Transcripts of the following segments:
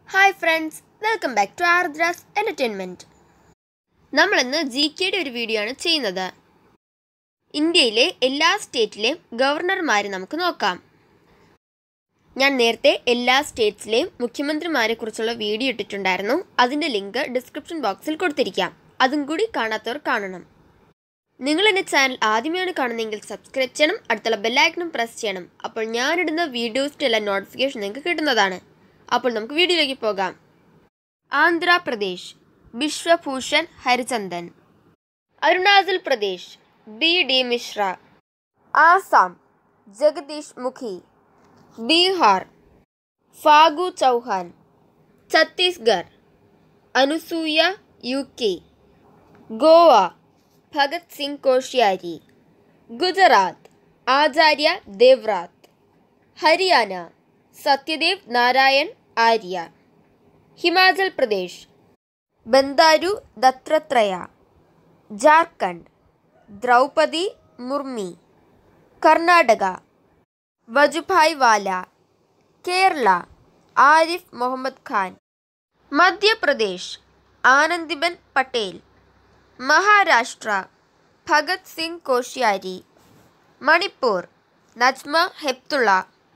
hi friends welcome back to Aardra's entertainment നമ്മളിന്ന് G കെയുടെ ഒരു വീഡിയോ ആണ് ചെയ്യുന്നത് ഇന്ത്യയിലെ എല്ലാ സ്റ്റേറ്റിലെയും ഗവർണർമാരെ നമുക്ക് നോക്കാം ഞാൻ നേരത്തെ എല്ലാ സ്റ്റേറ്റ്സിലെയും മുഖ്യമന്ത്രിമാരെ കുറിച്ചുള്ള വീഡിയോ ഇട്ടിട്ടുണ്ടായിരുന്നു അതിൻ്റെ ലിങ്ക് ഡിസ്ക്രിപ്ഷൻ ബോക്സിൽ കൊടുത്തിരിക്കാം അതും കൂടി കാണാത്തവർ കാണണം നിങ്ങൾ എൻ്റെ ചാനൽ ആദ്യമായാണ് കാണുന്നതെങ്കിൽ സബ്സ്ക്രൈബ് ചെയ്യണം അടുത്തുള്ള ബെല്ലൈക്കണും പ്രസ് ചെയ്യണം അപ്പോൾ ഞാനിടുന്ന വീഡിയോസിൻ്റെ എല്ലാ നോട്ടിഫിക്കേഷൻ നിങ്ങൾക്ക് കിട്ടുന്നതാണ് അപ്പോൾ നമുക്ക് വീഡിയോയിലേക്ക് പോകാം Andhra Pradesh Biswabhusan Harichandan Arunachal Pradesh B D Mishra Assam Jagdish Mukhi Bihar Phagu Chauhan Chhattisgarh Anusuiya Uikey Goa Bhagat Singh Koshyari Gujarat Acharya Devvrat Haryana Satyadev Narayan Arya Himachal Pradesh Bandaru Dattatreya Jharkhand Draupadi Murmu Karnataka Vajubhai Vala Kerala Arif Mohammad Khan Madhya Pradesh Anandiben Patel Maharashtra Bhagat Singh Koshyari Manipur Najma Heptulla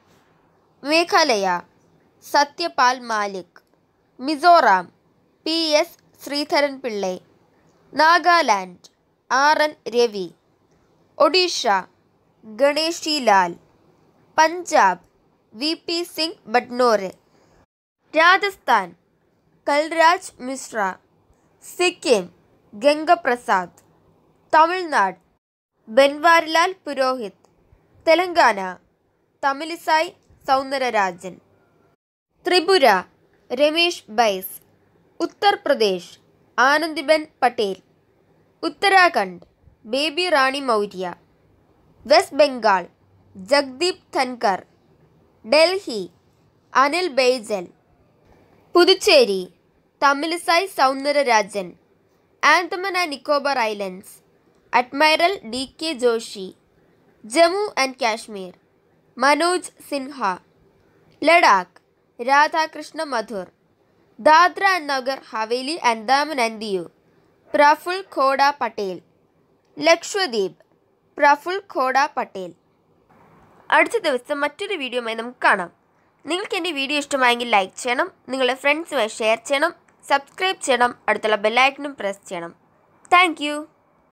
Meghalaya Satyapal Malik Mizoram P S Sreedharan Pillai Nagaland R N Ravi Odisha Ganeshi Lal Punjab V P Singh Badnore Rajasthan Kalraj Mishra Sikkim Gangaprasad Tamil Nadu Banwarilal Purohit Telangana Tamilisai Soundararajan Tripura Ramesh Bais Uttar Pradesh Anandiben Patel Uttarakhand Baby Rani Maurya West Bengal Jagdeep Dhankhar Delhi Anil Baijal Puducherry Tamilisai Soundararajan Andaman and Nicobar Islands Admiral D K Joshi Jammu and Kashmir Manoj Sinha Ladakh Radhakrishna Mathur Dadra and Nagar Haveli and Daman and Diu Praful Khoda Patel Lakshadweep Praful Khoda Patel അടുത്ത ദിവസം മറ്റൊരു വീഡിയോയുമായി നമുക്ക് കാണാം നിങ്ങൾക്ക് എൻ്റെ വീഡിയോ ഇഷ്ടമായെങ്കിൽ ലൈക്ക് ചെയ്യണം നിങ്ങളുടെ ഫ്രണ്ട്സുമായി ഷെയർ ചെയ്യണം സബ്സ്ക്രൈബ് ചെയ്യണം അടുത്തുള്ള ബെല്ലൈക്കനും പ്രസ് ചെയ്യണം താങ്ക്